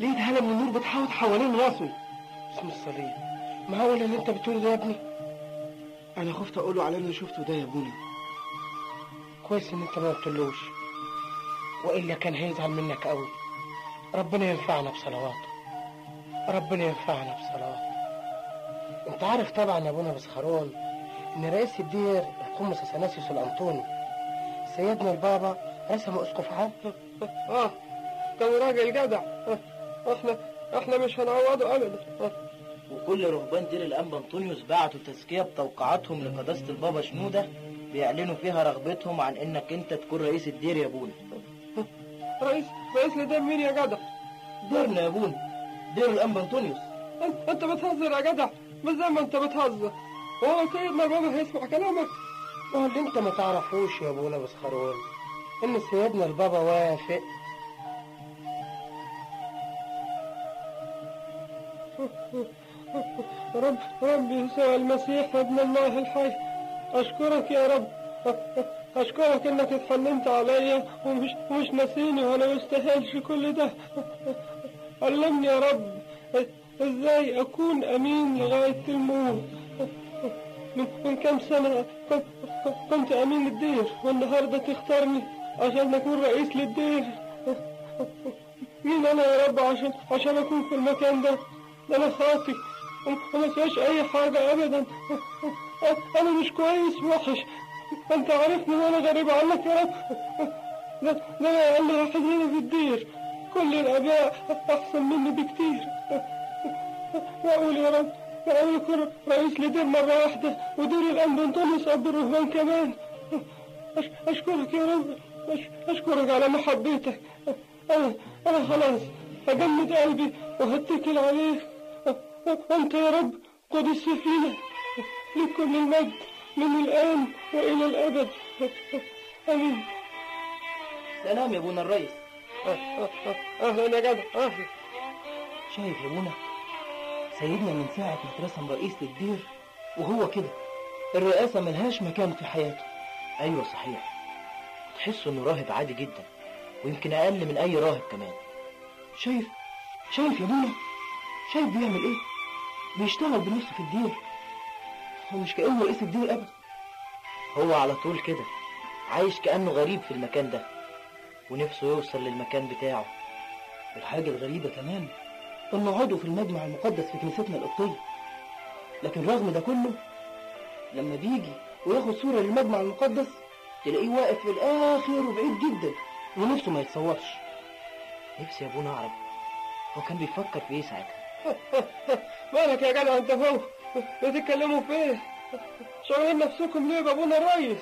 لقيت هالة من النور بتحاوط حوالين راسه اسم الصليب معقول اللي انت بتقوله ده يا ابني انا خفت اقوله على اللي شفته ده يا ابونا كويس ان انت ما قلتلوش والا كان هيزعل منك قوي ربنا ينفعنا بصلواته ربنا ينفعنا بصلواته انت عارف طبعا يا ابونا بسخرون ان رئيس الدير القمص اثناسيوس الانطوني سيدنا البابا رسم اسقف عام اه كان راجل جدع آه، احنا احنا مش هنعوضه ابدا آه، وكل رهبان دير الأنبا أنطونيوس بعتوا تزكية بتوقعاتهم لقداسة البابا شنودة بيعلنوا فيها رغبتهم عن إنك أنت تكون رئيس الدير يا بونا رئيس رئيس لده مين يا جدع ديرنا يا بونا دير الأنبا أنطونيوس انت, انت بتهزر يا جدع مش زي ما انت بتهزر هو سيدنا البابا هيسمع كلامك ما هو اللي انت ما تعرفوش يا ابونا بسخرون ان سيدنا البابا وافق رب ربي يسوع المسيح ابن الله الحي أشكرك يا رب أشكرك إنك اتحننت عليا ومش مش ناسيني وأنا مستاهلش كل ده علمني يا رب إزاي أكون أمين لغاية الموت من, من كم سنة كنت, كنت أمين الدير والنهاردة تختارني عشان أكون رئيس للدير مين أنا يا رب عشان عشان أكون في المكان ده ده أنا خاطي وما فيهاش أي حاجة أبدا أنا مش كويس وحش أنت عارفني وأنا غريب عنك يا رب ده ده أنا أقل واحد هنا في الدير كل الآباء أحسن مني بكتير وأقول يا رب وأقول أكون رئيس لدير مرة واحدة ودير الأنب أنطونيوس أب الرهبان كمان أش- أشكرك يا رب أش- أشكرك على محبتك أنا أنا خلاص هجمد قلبي وهتكل عليك أنت يا رب قدس فينا لكل المجد من الآن وإلى الأبد آمين سلام يا بونا الرئيس أهلا يا جدع أهلا شايف يا بونا سيدنا من ساعة ما اترسم رئيس للدير وهو كده الرئاسة ملهاش مكان في حياته أيوة صحيح تحس إنه راهب عادي جدا ويمكن أقل من أي راهب كمان شايف شايف يا بونا شايف بيعمل إيه بيشتغل بنفسه في الدير هو مش كأنه رئيس الدير أبدا هو على طول كده عايش كأنه غريب في المكان ده ونفسه يوصل للمكان بتاعه الحاجة الغريبة كمان إنه عضو في المجمع المقدس في كنيستنا القبطية لكن رغم ده كله لما بيجي وياخد صورة للمجمع المقدس تلاقيه واقف في الآخر وبعيد جدا ونفسه ما يتصورش نفسي يا ابونا أعرف هو كان بيفكر في إيه ساعتها مالك يا جدع أنت فوق بتتكلموا في إيه شغالين نفسكم ليه بابونا الريس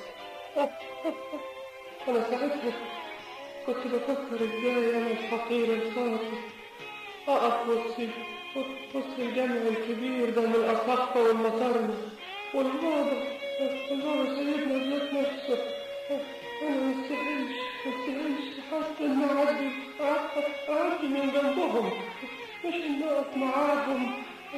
أنا ساعتها كنت بفكر إزاي أنا الحقير الخاطئ أقف وسط وسط الجمع الكبير ده من الأصحة والمطرنة والبابا البابا سيدنا ذات نفسه أنا مستحيلش مستحيلش حتى إني أعدي أعدي من جنبهم مش إني أقف معاهم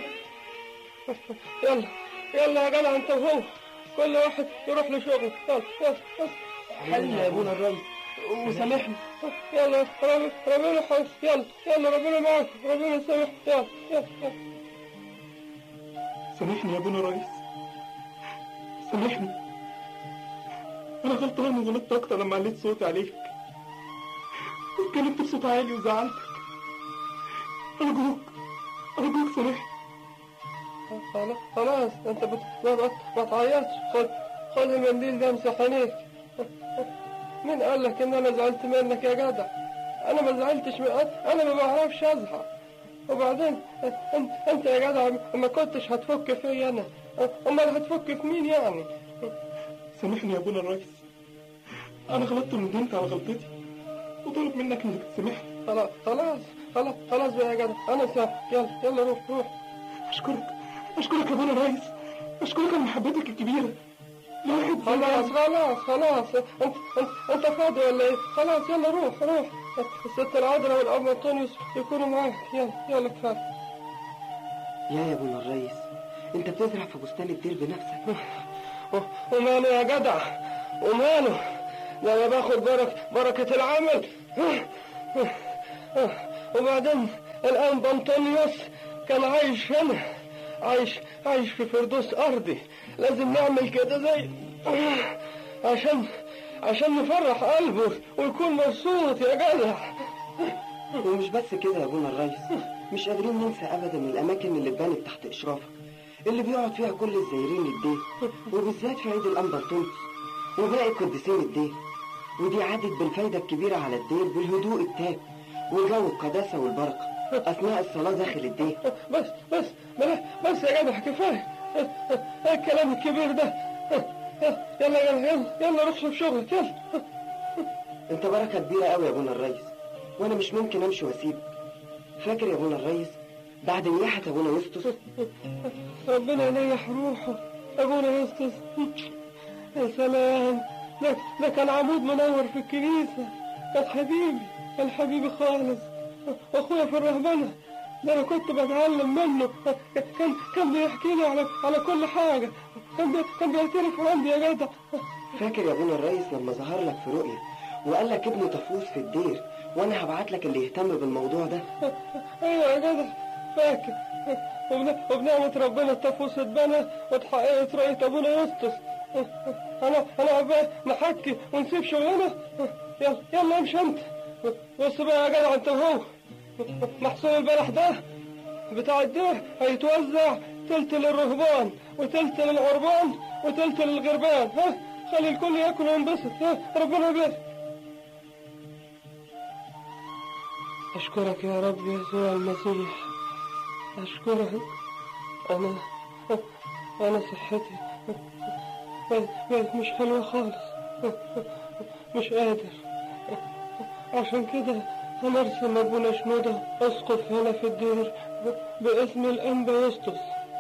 يلا يلا يا جدع أنت وهو كل واحد يروح لشغله يلا يلا يلا حل يا ابونا الريس وسامحني يلا ربنا ربنا حس يلا يلا ربنا معاك ربنا يسامح يلا يلا يلا سامحني يا ابونا رئيس سامحني انا غلطان وغلطت اكتر لما عليت صوتي عليك اتكلمت بصوت عالي وزعلتك ارجوك ارجوك سامحني خلاص خلاص انت بت... ما, ما, ما تعيطش خد خد المنديل ده امسح عينيك مين قال لك ان انا زعلت منك يا جدع انا ما زعلتش من... انا ما بعرفش ازعل وبعدين انت, انت يا جدع ما كنتش هتفك فيا انا امال هتفك في مين يعني سامحني يا ابونا الرئيس انا غلطت وندمت على غلطتي وطلب منك انك تسامحني خلاص خلاص خلاص خلاص بقى يا جدع انا سامح يلا يلا روح روح اشكرك اشكرك يا ابونا الرئيس اشكرك على محبتك الكبيره الواحد زي خلاص ده- خلاص خلاص انت انت انت فاضي ولا ايه؟ خلاص يلا روح روح الست العذراء والاب انطونيوس يكونوا معاك يلا يلا كفايه يا يا ابونا الرئيس انت بتزرع في بستان الدير بنفسك و- وماله يا جدع وماله ده انا باخد بركة بركة العمل وبعدين الأنبا أنطونيوس كان عايش هنا عايش عايش في فردوس أرضي لازم نعمل كده زي عشان عشان نفرح قلبه ويكون مبسوط يا جدع ومش بس كده يا ابونا الريس مش قادرين ننسى ابدا الاماكن اللي اتبنت تحت اشرافك اللي بيقعد فيها كل الزائرين للدير وبالذات في عيد الانبرتونس وباقي قديسين الدير ودي عادت بالفايدة الكبيرة على الدير بالهدوء التام وجو القداسة والبركة أثناء الصلاة داخل الدير بس بس بس, بس يا جدع كفاية ايه الكلام الكبير ده يلا يلا يلا يلا روح شوف شغلك يلا انت بركة كبيرة قوي يا ابونا الريس وانا مش ممكن امشي واسيبك فاكر يا ابونا الريس بعد نياحة ابونا يسطس ربنا يريح روحه ابونا يسطس يا سلام ده, ده كان عمود منور في الكنيسة كان حبيبي كان حبيبي خالص اخويا في الرهبنة ده انا كنت بتعلم منه كان كان بيحكي لي على على كل حاجة كان بي كان بيعترف عندي يا جدع فاكر يا ابونا الريس لما ظهر لك في رؤية وقال لك ابنه تفوز في الدير وانا هبعت لك اللي يهتم بالموضوع ده ايوه يا جدع فاكر وبن- وبنعمة ربنا التفوس اتبنى واتحققت رؤية ابونا يسطس انا انا عبال نحكي ونسيب شغلنا يلا يلا امشي انت بص بقى يا جدع انت وهو محصول البلح ده بتاع الدير هيتوزع تلت للرهبان وتلت للعربان وتلت للغربان ها خلي الكل ياكل وينبسط ها ربنا يبارك أشكرك يا رب يسوع المسيح أشكرك أنا أنا صحتي بقت بقت مش حلوة خالص مش قادر عشان كده هنرسم أبونا شنودة أسقف هنا في الدير باسم الأنبا يسطس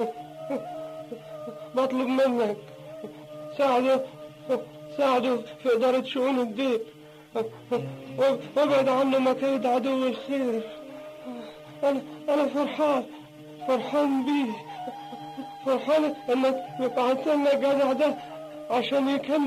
بطلب منك ساعده ساعده في إدارة شؤون الدير وابعد عنه مكايد عدو الخير أنا أنا فرحان فرحان بيه فرحان إنك بعت لنا الجدع ده عشان يكمل